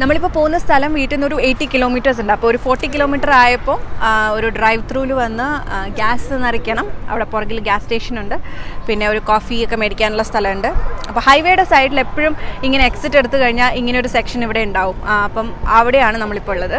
നമ്മളിപ്പോൾ പോകുന്ന സ്ഥലം വീട്ടിൽ നിന്ന് ഒരു എയ്റ്റി കിലോമീറ്റേഴ്സ് ഉണ്ട് അപ്പോൾ ഒരു ഫോർട്ടി കിലോമീറ്റർ ആയപ്പോൾ ആ, ഒരു ഡ്രൈവ് ത്രൂവിൽ വന്ന് ആ, ഗ്യാസ് നിറയ്ക്കണം അവിടെ പുറകിൽ ഗ്യാസ് സ്റ്റേഷൻ ഉണ്ട് പിന്നെ ഒരു കോഫി ഒക്കെ മേടിക്കാനുള്ള സ്ഥലമുണ്ട് അപ്പോൾ ഹൈവേയുടെ സൈഡിൽ എപ്പോഴും ഇങ്ങനെ എക്സിറ്റ് എടുത്തു കഴിഞ്ഞാൽ ഇങ്ങനെ ഒരു സെക്ഷൻ ഇവിടെ ഉണ്ടാവും ആ, അപ്പം അവിടെയാണ് നമ്മളിപ്പോൾ ഉള്ളത്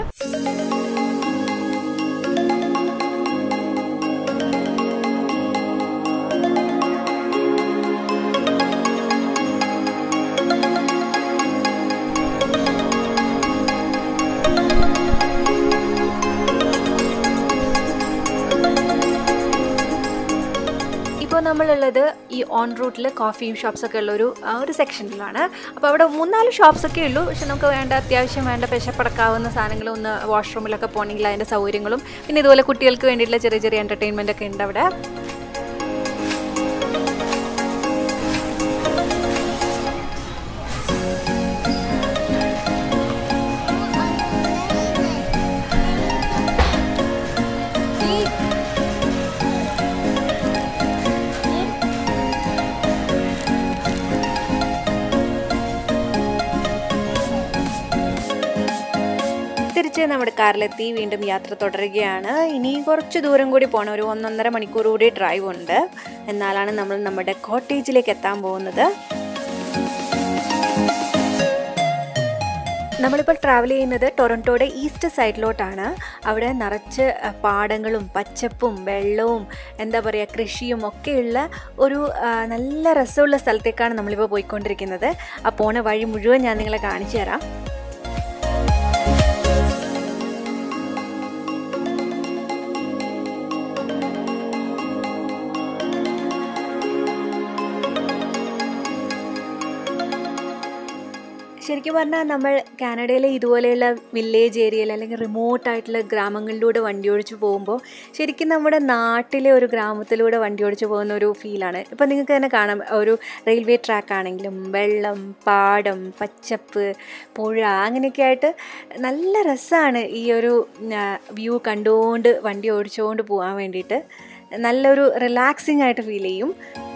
ഇപ്പോൾ നമ്മളുള്ളത് ഈ ഓൺ റൂട്ടിൽ കോഫിയും ഷോപ്സൊക്കെ ഉള്ള ഒരു ആ, ഒരു സെക്ഷനിലാണ് അപ്പോൾ അവിടെ മൂന്നാല് ഷോപ്സ് ഒക്കെ ഉള്ളൂ പക്ഷെ നമുക്ക് വേണ്ട അത്യാവശ്യം വേണ്ട വിശപ്പടക്കാവുന്ന സാധനങ്ങളും ഒന്ന് വാഷ്റൂമിലൊക്കെ പോകണമെങ്കിൽ അതിൻ്റെ സൗകര്യങ്ങളും പിന്നെ ഇതുപോലെ കുട്ടികൾക്ക് വേണ്ടിയിട്ടുള്ള ചെറിയ ചെറിയ എൻ്റർടൈൻമെൻ്റ് ഒക്കെ ഉണ്ട് അവിടെ തിരിച്ച് നമ്മുടെ കാറിലെത്തി വീണ്ടും യാത്ര തുടരുകയാണ് ഇനി കുറച്ച് ദൂരം കൂടി പോകണം ഒരു ഒന്നൊന്നര മണിക്കൂർ കൂടി ഡ്രൈവ് ഉണ്ട് എന്നാലാണ് നമ്മൾ നമ്മുടെ കോട്ടേജിലേക്ക് എത്താൻ പോകുന്നത് നമ്മളിപ്പോൾ ട്രാവൽ ചെയ്യുന്നത് ടൊറൻറ്റോയുടെ ഈസ്റ്റ് സൈഡിലോട്ടാണ് അവിടെ നിറച്ച് അഹ്, പാടങ്ങളും പച്ചപ്പും വെള്ളവും എന്താ പറയുക കൃഷിയും ഒക്കെയുള്ള ഒരു ആ, നല്ല രസമുള്ള സ്ഥലത്തേക്കാണ് നമ്മളിപ്പോൾ പോയിക്കൊണ്ടിരിക്കുന്നത് ആ പോണ വഴി മുഴുവൻ ഞാൻ നിങ്ങളെ കാണിച്ചു തരാം ശരിക്കും പറഞ്ഞാൽ നമ്മൾ കാനഡയിലെ ഇതുപോലെയുള്ള വില്ലേജ് ഏരിയയിൽ അല്ലെങ്കിൽ റിമോട്ട് ആയിട്ടുള്ള ഗ്രാമങ്ങളിലൂടെ വണ്ടി ഓടിച്ച് പോകുമ്പോൾ ശരിക്കും നമ്മുടെ നാട്ടിലെ ഒരു ഗ്രാമത്തിലൂടെ വണ്ടി ഓടിച്ച് പോകുന്ന ഒരു ഫീലാണ് ഇപ്പം നിങ്ങൾക്ക് തന്നെ കാണാം ഒരു റെയിൽവേ ട്രാക്ക് ആണെങ്കിലും വെള്ളം പാടം പച്ചപ്പ് പുഴ അങ്ങനെയൊക്കെ ആയിട്ട് നല്ല രസമാണ് ഈ ഒരു വ്യൂ കണ്ടുകൊണ്ട് വണ്ടി ഓടിച്ചുകൊണ്ട് പോകാൻ വേണ്ടിയിട്ട് നല്ലൊരു റിലാക്സിങ് ആയിട്ട് ഫീൽ ചെയ്യും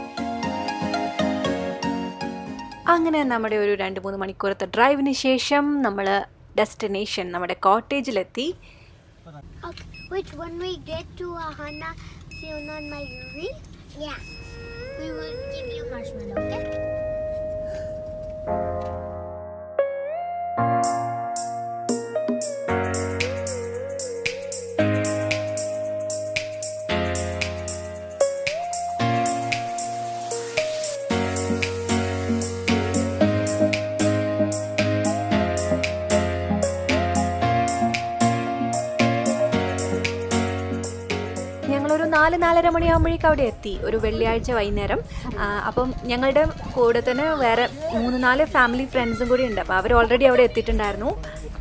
അങ്ങനെ നമ്മുടെ ഒരു രണ്ട് മൂന്ന് മണിക്കൂറത്തെ ഡ്രൈവിന് ശേഷം നമ്മൾ ഡെസ്റ്റിനേഷൻ നമ്മുടെ കോട്ടേജിലെത്തി Okay, wait, when we get to Ahana Sionan Mayuri, yeah, we will give you marshmallow, okay? ഞങ്ങളൊരു നാല് നാലര മണിയാകുമ്പോഴേക്കും അവിടെ എത്തി ഒരു വെള്ളിയാഴ്ച വൈകുന്നേരം ആ, അപ്പം ഞങ്ങളുടെ കൂടെ തന്നെ വേറെ മൂന്ന് നാല് ഫാമിലി ഫ്രണ്ട്സും കൂടി ഉണ്ട് അപ്പോൾ അവർ ഓൾറെഡി അവിടെ എത്തിയിട്ടുണ്ടായിരുന്നു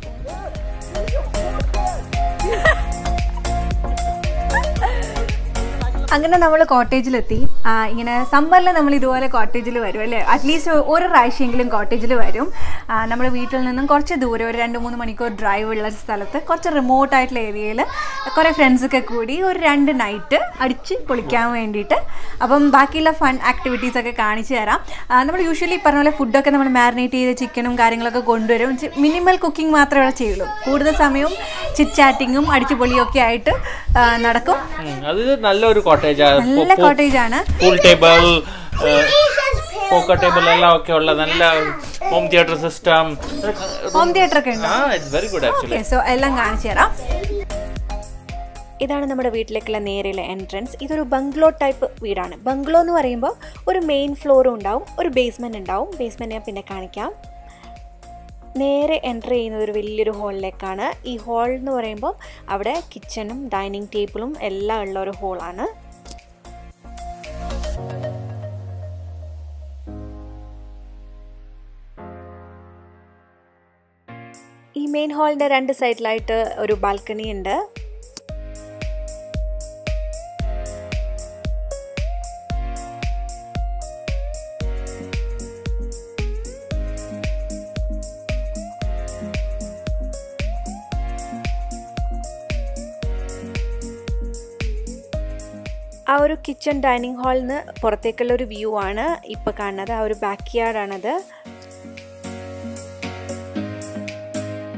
അങ്ങനെ നമ്മൾ കോട്ടേജിലെത്തി ആ, ഇങ്ങനെ സമ്മറിൽ നമ്മൾ ഇതുപോലെ കോട്ടേജിൽ വരും അല്ലേ അറ്റ്ലീസ്റ്റ് ഒരു പ്രാവശ്യമെങ്കിലും കോട്ടേജിൽ വരും നമ്മൾ വീട്ടിൽ നിന്നും കുറച്ച് ദൂരം ഒരു രണ്ട് മൂന്ന് മണിക്കൂർ ഡ്രൈവ് ഉള്ള സ്ഥലത്ത് കുറച്ച് റിമോട്ട് ആയിട്ടുള്ള ഏരിയയിൽ കുറേ ഫ്രണ്ട്സൊക്കെ കൂടി ഒരു രണ്ട് നൈറ്റ് അടിച്ച് പൊളിക്കാൻ വേണ്ടിയിട്ട് അപ്പം ബാക്കിയുള്ള ഫൺ ആക്ടിവിറ്റീസ് ഒക്കെ കാണിച്ചു തരാം നമ്മൾ യൂഷ്വലി പറഞ്ഞ പോലെ ഫുഡൊക്കെ നമ്മൾ മാരിനേറ്റ് ചെയ്ത് ചിക്കനും കാര്യങ്ങളൊക്കെ കൊണ്ടുവരും മിനിമൽ കുക്കിംഗ് മാത്രമേ ഇവിടെ ചെയ്യുള്ളൂ കൂടുതൽ സമയവും ചിറ്റ് ചാറ്റിങ്ങും അടിച്ചു പൊളിയും ഒക്കെ ആയിട്ട് ആ, നടക്കും ഉം, അത് നല്ലൊരു കോട്ടേജ് നല്ല കോട്ടേജ് ആണ് പൂൾ ടേബിൾ പോക്കർ ടേബിൾ എല്ലാം ഒക്കെ ഉള്ള നല്ല home theatre system home theatre ഒക്കെ ഉണ്ട് ആ it's very good actually okay so എല്ലാം കാണിച്ചു തരാം ഇതാണ് നമ്മുടെ വീട്ടിലേക്കുള്ള നേരെയുള്ള എൻട്രൻസ് ഇതൊരു ബംഗ്ലോ ടൈപ്പ് വീടാണ് ബംഗ്ലോ എന്ന് പറയുമ്പോൾ ഒരു മെയിൻ ഫ്ലോറും ഉണ്ടാവും ഒരു ബേസ്മെൻറ്റ് ഉണ്ടാവും ബേസ്മെൻറ്റ് ഞാൻ പിന്നെ കാണിക്കാം നേരെ എൻ്റർ ചെയ്യുന്നത് ഒരു വലിയൊരു ഹാളിലേക്കാണ് ഈ ഹാൾ എന്ന് പറയുമ്പോൾ അവിടെ കിച്ചണും ഡൈനിങ് ടേബിളും എല്ലാം ഉള്ള ഒരു ഹാളാണ് ഈ മെയിൻ ഹാളിൻ്റെ രണ്ട് സൈഡിലായിട്ട് ഒരു ബാൽക്കണി ഉണ്ട് ആ ഒരു കിച്ചൺ ഡൈനിങ് ഹാളിൽ നിന്ന് പുറത്തേക്കുള്ള ഒരു വ്യൂ ആണ് ഇപ്പോൾ കാണുന്നത് ആ ഒരു ബാക്ക് യാർഡാണത്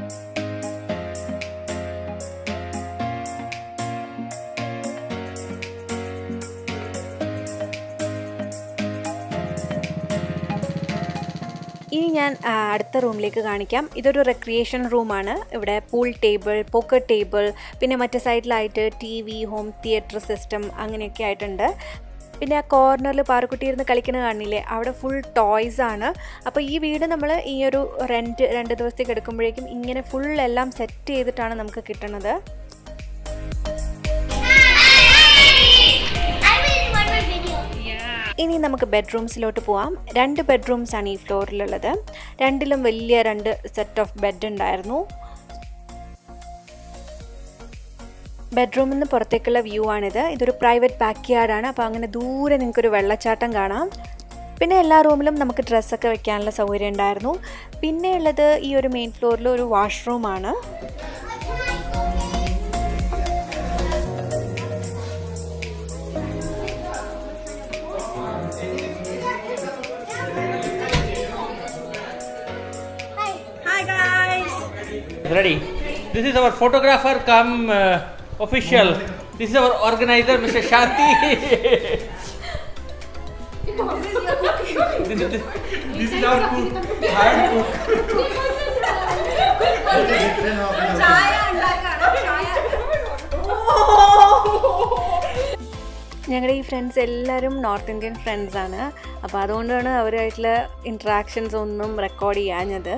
ഇനി ഞാൻ ആ, അടുത്ത റൂമിലേക്ക് കാണിക്കാം ഇതൊരു റെക്രിയേഷൻ റൂമാണ് ഇവിടെ പൂൾ ടേബിൾ പോക്കർ ടേബിൾ പിന്നെ മറ്റേ സൈഡിലായിട്ട് T V home theatre system അങ്ങനെയൊക്കെ ആയിട്ടുണ്ട് പിന്നെ ആ കോർണറിൽ പാറക്കുട്ടി ഇരുന്ന് കളിക്കുന്നത് കാണില്ലേ അവിടെ ഫുൾ ടോയ്സ് ആണ് അപ്പോൾ ഈ വീട് നമ്മൾ ഈ ഒരു റെൻറ്റ് രണ്ട് ദിവസത്തേക്ക് എടുക്കുമ്പോഴേക്കും ഇങ്ങനെ ഫുൾ എല്ലാം സെറ്റ് ചെയ്തിട്ടാണ് നമുക്ക് കിട്ടുന്നത് I made one more video. ഇനി നമുക്ക് ബെഡ്റൂംസിലോട്ട് പോവാം രണ്ട് ബെഡ്റൂംസ് ആണ് ഈ ഫ്ലോറിലുള്ളത് രണ്ടിലും വലിയ രണ്ട് സെറ്റ് ഓഫ് ബെഡ് ഉണ്ടായിരുന്നു ബെഡ്റൂമിൽ നിന്ന് പുറത്തേക്കുള്ള വ്യൂ ആണിത് ഇതൊരു പ്രൈവറ്റ് ബാക്ക് യാർഡാണ് അപ്പോൾ അങ്ങനെ ദൂരെ നിങ്ങൾക്കൊരു വെള്ളച്ചാട്ടം കാണാം പിന്നെ എല്ലാ റൂമിലും നമുക്ക് ഡ്രസ്സൊക്കെ വെക്കാനുള്ള സൗകര്യം ഉണ്ടായിരുന്നു പിന്നെ ഉള്ളത് ഈ ഒരു മെയിൻ ഫ്ലോറിൽ ഒരു വാഷ്റൂമാണ് Ready. This is our photographer come uh, official. This is our organizer, Mr. Shanti. this, is, this is our cook. Hand cook. ഞങ്ങളുടെ ഈ ഫ്രണ്ട്സ് എല്ലാവരും നോർത്ത് ഇന്ത്യൻ ഫ്രണ്ട്സ് ആണ് അപ്പോൾ അതുകൊണ്ടാണ് അവരുമായിട്ടുള്ള ഇൻട്രാക്ഷൻസ് ഒന്നും റെക്കോർഡ് ചെയ്യാഞ്ഞത്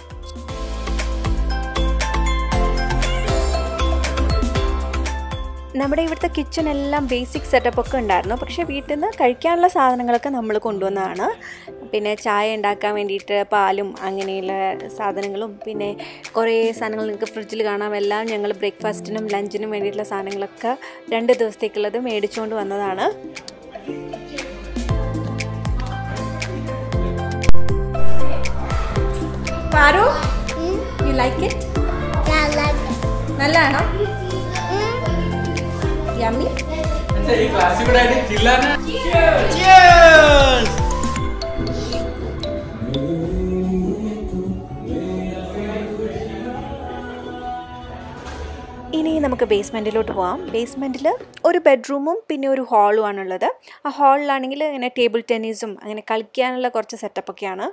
നമ്മുടെ ഇവിടുത്തെ കിച്ചൺ എല്ലാം ബേസിക് സെറ്റപ്പ് ഒക്കെ ഉണ്ടായിരുന്നു പക്ഷേ വീട്ടിൽ നിന്ന് കഴിക്കാനുള്ള സാധനങ്ങളൊക്കെ നമ്മൾ കൊണ്ടുവന്നതാണ് പിന്നെ ചായ ഉണ്ടാക്കാൻ വേണ്ടിയിട്ട് പാലും അങ്ങനെയുള്ള സാധനങ്ങളും പിന്നെ കുറേ സാധനങ്ങൾ നിങ്ങൾക്ക് ഫ്രിഡ്ജിൽ കാണാം എല്ലാം ഞങ്ങൾ ബ്രേക്ക്ഫാസ്റ്റിനും ലഞ്ചിനും വേണ്ടിയിട്ടുള്ള സാധനങ്ങളൊക്കെ രണ്ട് ദിവസത്തേക്കുള്ളത് മേടിച്ചുകൊണ്ട് വന്നതാണ് Paru you like it Yeah, I like it. നല്ലതാണോ യമ്മി ഈ ക്ലാസ്സിൽ കൂടെ ആയിട്ട് ചില്ലാണ് Cheers! ഇനി നമുക്ക് ബേസ്മെൻറ്റിലോട്ട് പോവാം ബേസ്മെൻറ്റിൽ ഒരു ബെഡ്റൂമും പിന്നെ ഒരു ഹാളും ആണുള്ളത് ആ ഹാളിലാണെങ്കിൽ ഇങ്ങനെ ടേബിൾ ടെന്നീസും അങ്ങനെ കളിക്കാനുള്ള കുറച്ച് സെറ്റപ്പൊക്കെയാണ്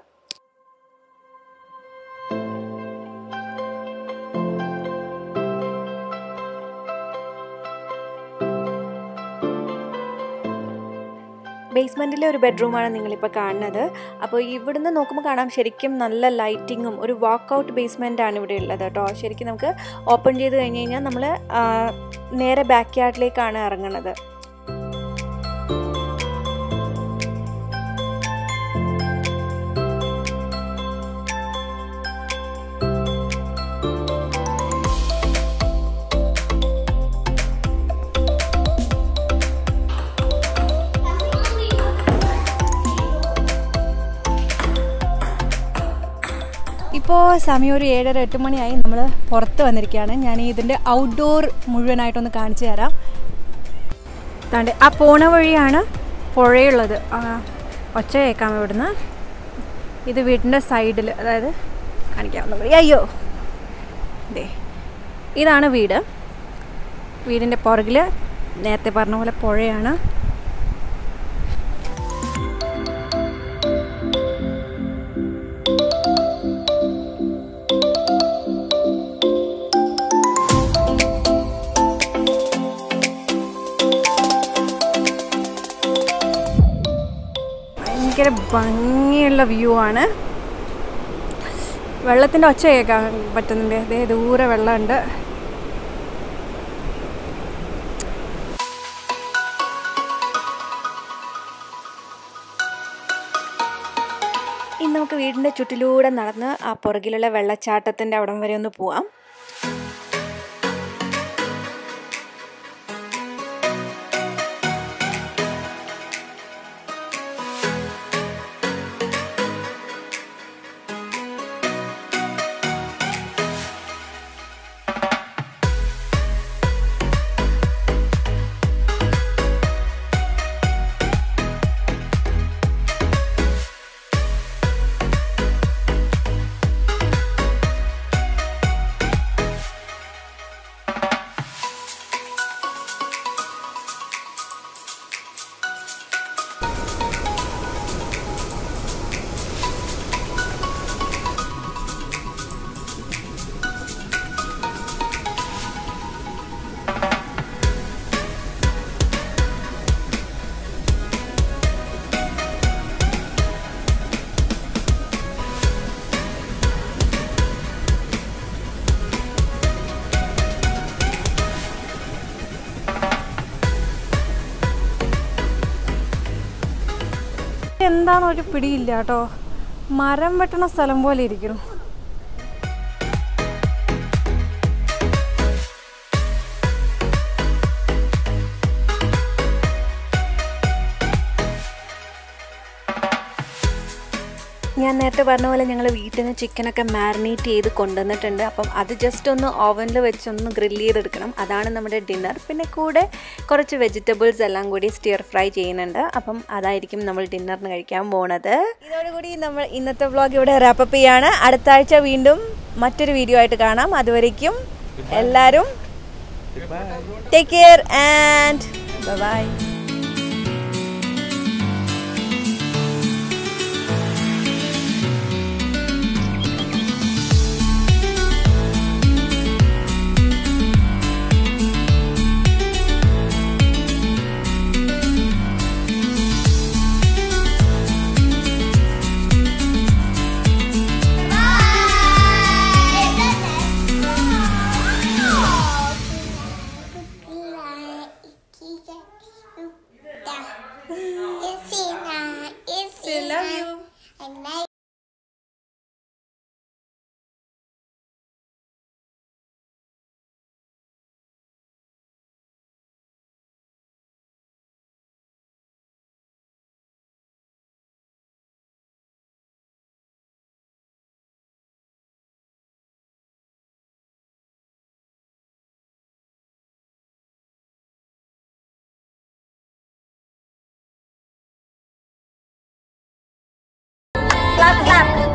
ബേസ്മെൻറ്റിലെ ഒരു ബെഡ്റൂമാണ് നിങ്ങളിപ്പോൾ കാണുന്നത് അപ്പോൾ ഇവിടുന്ന് നോക്കുമ്പോൾ കാണാം ശരിക്കും നല്ല ലൈറ്റിങ്ങും ഒരു വാക്കൗട്ട് ബേസ്മെൻ്റ് ആണ് ഇവിടെ ഉള്ളത് കേട്ടോ ശരിക്കും നമുക്ക് ഓപ്പൺ ചെയ്ത് കഴിഞ്ഞ് കഴിഞ്ഞാൽ നമ്മൾ നേരെ ബാക്ക് യാർഡിലേക്കാണ് ഇറങ്ങുന്നത് ഇപ്പോൾ സമയം ഒരു ഏഴര എട്ട് മണിയായി നമ്മൾ പുറത്ത് വന്നിരിക്കുകയാണ് ഞാൻ ഇതിൻ്റെ ഔട്ട്ഡോർ മുഴുവനായിട്ടൊന്ന് കാണിച്ചു തരാം താണ്ട് ആ പോണ വഴിയാണ് പുഴയുള്ളത് ആ, ഒച്ച കേൾക്കാം ഇവിടുന്ന് ഇത് വീടിൻ്റെ സൈഡിൽ അതായത് കാണിക്കാവുന്ന വഴി അയ്യോ ദേ ഇതാണ് വീട് വീടിൻ്റെ പുറകിൽ നേരത്തെ പറഞ്ഞ പോലെ പുഴയാണ് ഭയങ്കര ഭംഗിയുള്ള വ്യൂ ആണ് വെള്ളത്തിൻ്റെ ഒച്ച കേൾക്കാൻ പറ്റുന്നുണ്ട് അതേ ദൂരെ വെള്ളമുണ്ട് ഇനി നമുക്ക് വീടിൻ്റെ ചുറ്റിലൂടെ നടന്ന് ആ പുറകിലുള്ള വെള്ളച്ചാട്ടത്തിൻ്റെ അവിടം വരെ ഒന്ന് പോവാം എന്താണെന്നൊരു പിടിയില്ല കേട്ടോ മരം വെട്ടണ സ്ഥലം പോലെ ഇരിക്കണം ഞാൻ നേരത്തെ പറഞ്ഞ പോലെ ഞങ്ങൾ വീട്ടിൽ നിന്ന് ചിക്കനൊക്കെ മാരിനേറ്റ് ചെയ്ത് കൊണ്ടുവന്നിട്ടുണ്ട് അപ്പം അത് ജസ്റ്റ് ഒന്ന് ഓവനിൽ വെച്ചൊന്ന് ഗ്രില്ല് ചെയ്തെടുക്കണം അതാണ് നമ്മുടെ ഡിന്നർ പിന്നെ കൂടെ കുറച്ച് വെജിറ്റബിൾസ് എല്ലാം കൂടി സ്റ്റിയർ ഫ്രൈ ചെയ്യുന്നുണ്ട് അപ്പം അതായിരിക്കും നമ്മൾ ഡിന്നറിന് കഴിക്കാൻ പോണത് ഇതോടുകൂടി നമ്മൾ ഇന്നത്തെ വ്ളോഗ് ഇവിടെ റാപ്പപ്പ് ചെയ്യാണ് അടുത്ത ആഴ്ച വീണ്ടും മറ്റൊരു വീഡിയോ ആയിട്ട് കാണാം അതുവരേക്കും എല്ലാവരും take care and bye Love you. And I clap clap